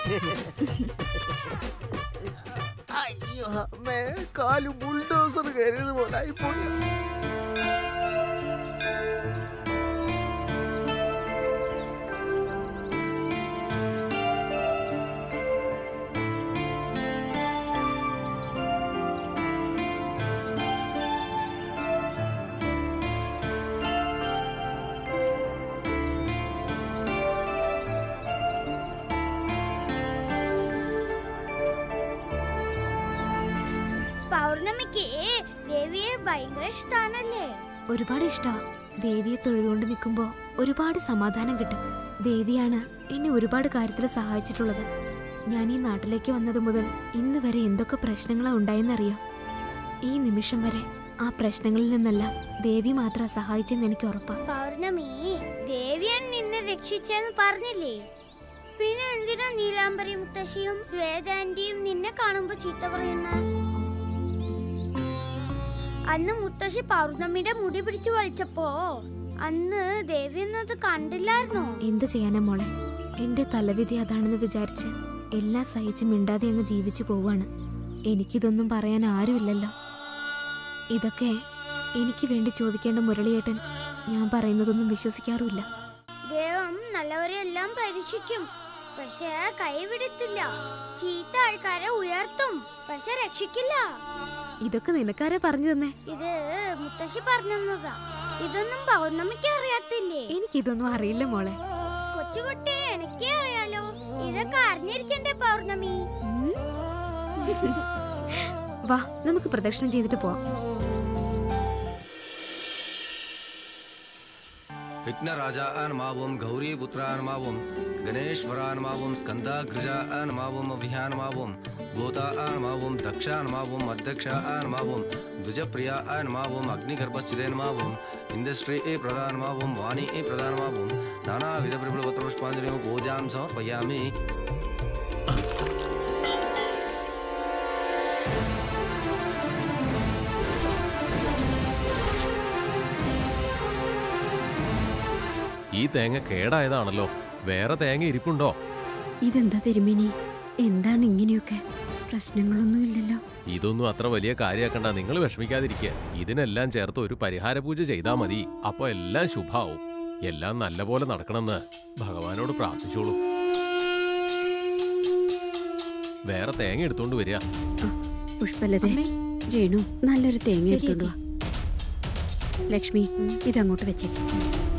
അയ്യോ അമ്മേ കാല് ബുൾഡോസർ കയറിയത് പോലെ ആയിപ്പോയി പൗർണമിക്ക് ദേവിയെ ഭയങ്കര ഇഷ്ടാണല്ലേ ഒരുപാട് ഇഷ്ടാ ദേവിയെ തൊഴുതുകൊണ്ട് നിൽക്കുമ്പോ ഒരുപാട് സമാധാനം കിട്ടും ദേവിയാണ് എന്നെ ഒരുപാട് കാര്യത്തിൽ സഹായിച്ചിട്ടുള്ളത് ഞാൻ ഈ നാട്ടിലേക്ക് വന്നത് മുതൽ ഇന്ന് വരെ എന്തൊക്കെ പ്രശ്നങ്ങളാ ഉണ്ടായെന്നറിയോ ഈ നിമിഷം വരെ ആ പ്രശ്നങ്ങളിൽ നിന്നെല്ലാം ദേവി മാത്രം സഹായിച്ചെന്ന് എനിക്ക് ഉറപ്പാ പൗർണമി ദേവിയാണ് നിന്നെ രക്ഷിച്ചെന്ന് പറഞ്ഞില്ലേ പിന്നെ എന്തിനാ നീലാംബരി മുത്തശ്ശിയും ശ്വേതാന്റിയും നിന്നെ കാണുമ്പോ ചീത്ത പറയുന്ന അന്ന് മുത്തശ്ശി പൗർണമിയുടെ മുടി പിടിച്ചു വലിച്ചപ്പോ അന്ന് ദേവി എന്നത് കണ്ടില്ലായിരുന്നോ എന്ത് ചെയ്യാനാ മോളെ എന്റെ തലവിധി അതാണെന്ന് വിചാരിച്ച് എല്ലാം സഹിച്ച് മിണ്ടാതെ അങ്ങ് ജീവിച്ചു പോവാണ് എനിക്കിതൊന്നും പറയാൻ ആരുമില്ലല്ലോ ഇതൊക്കെ എനിക്ക് വേണ്ടി ചോദിക്കേണ്ട മുരളിയേട്ടൻ ഞാൻ പറയുന്നതൊന്നും വിശ്വസിക്കാറുമില്ല ദൈവം നല്ലവരെ എല്ലാം പരീക്ഷിക്കും പക്ഷെ കൈവിടത്തില്ല ചീത്ത ആൾക്കാരെ ഉയർത്തും പക്ഷെ രക്ഷിക്കില്ല ഇതൊക്കെ നിനക്കാരാ പറഞ്ഞു തന്നെ ഇത് മുത്തശ്ശി പറഞ്ഞതാ ഇതൊന്നും പൗർണമിക്ക് അറിയാത്തില്ലേ എനിക്കിതൊന്നും അറിയില്ല മോളെ കൊച്ചുകുട്ടി എനിക്ക് അറിയാലോ ഇതൊക്കെ അറിഞ്ഞിരിക്കണ്ടേ പൗർണമി ഉം. വാ നമുക്ക് പ്രദക്ഷിണം ചെയ്തിട്ട് പോവാം विघ्नराजान्मावं गौरीपुत्रान्मावं गणेश्वरान्मावं स्कन्दाग्रजान्मावं अभियान्मावं भूतान्मावं दक्षान्मावं अध्यक्षान्मावं द्विजप्रियान्मावम् अग्निगर्भश्चिदेन्मावम् इन्दश्री प्रधानमावं वाणी प्रधानमावं नानाविधप्रबलवत्रोष्पाञ्जलिं पूजां समर्पयामि ഈ തേങ്ങ കേടായതാണല്ലോ വേറെ തേങ്ങ ഇരിപ്പുണ്ടോ ഇതെന്താ തിരുമേനി എന്താണ് ഇങ്ങനെയൊക്കെ പ്രശ്നങ്ങളൊന്നുമില്ലല്ലോ ഇതൊന്നും അത്ര വലിയ കാര്യാക്കണ്ട നിങ്ങൾ വിഷമിക്കാതിരിക്കുക ഇതിനെല്ലാം ചേർത്ത് ഒരു പരിഹാര പൂജ ചെയ്താൽ മതി അപ്പൊ എല്ലാം ശുഭാവും എല്ലാം നല്ല പോലെ നടക്കണമെന്ന് ഭഗവാനോട് പ്രാർത്ഥിച്ചോളൂ വേറെ തേങ്ങ എടുത്തോണ്ട് വരിക പുഷ്പലതേ അമ്മേ. രേണു നല്ലൊരു തേങ്ങ ശരി, എടുത്തോണ്ട് വാ ലക്ഷ്മി ഇതങ്ങോട്ട് വെച്ചേക്ക്